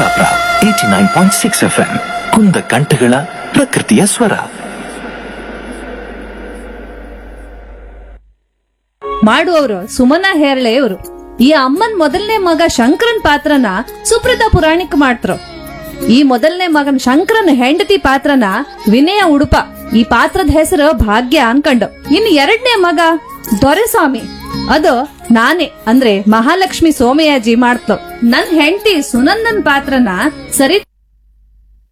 Kundapura eighty nine point six F M ಕುಂದ ಕಂಠಗಳ ಪ್ರಕೃತಿಯ ಸ್ವರ ಮಾಡುವವರು ಸುಮನ ಹೇರಳೆಯವರು ಈ ಅಮ್ಮನ್ ಮೊದಲನೇ ಮಗ ಶಂಕರನ್ ಪಾತ್ರನ ಸುಪ್ರೀತಾ ಪುರಾಣಿಕ್ ಮಾಡ್ತರು ಈ ಮೊದಲನೇ ಮಗನ್ ಶಂಕರನ್ ಹೆಂಡತಿ ಪಾತ್ರನ ವಿನಯ ಉಡುಪ ಈ ಪಾತ್ರದ ಹೆಸರು ಭಾಗ್ಯ ಅನ್ಕಂಡು ಇನ್ನು ಎರಡನೇ ಮಗ ದೊರೆಸ್ವಾಮಿ ಅದು ನಾನೇ ಅಂದ್ರೆ ಮಹಾಲಕ್ಷ್ಮಿ ಸೋಮಯಾಜಿ ಮಾಡ್ತೋ ನನ್ ಹೆಂಡತಿ ಸುನಂದನ್ ಪಾತ್ರನ ಸರಿ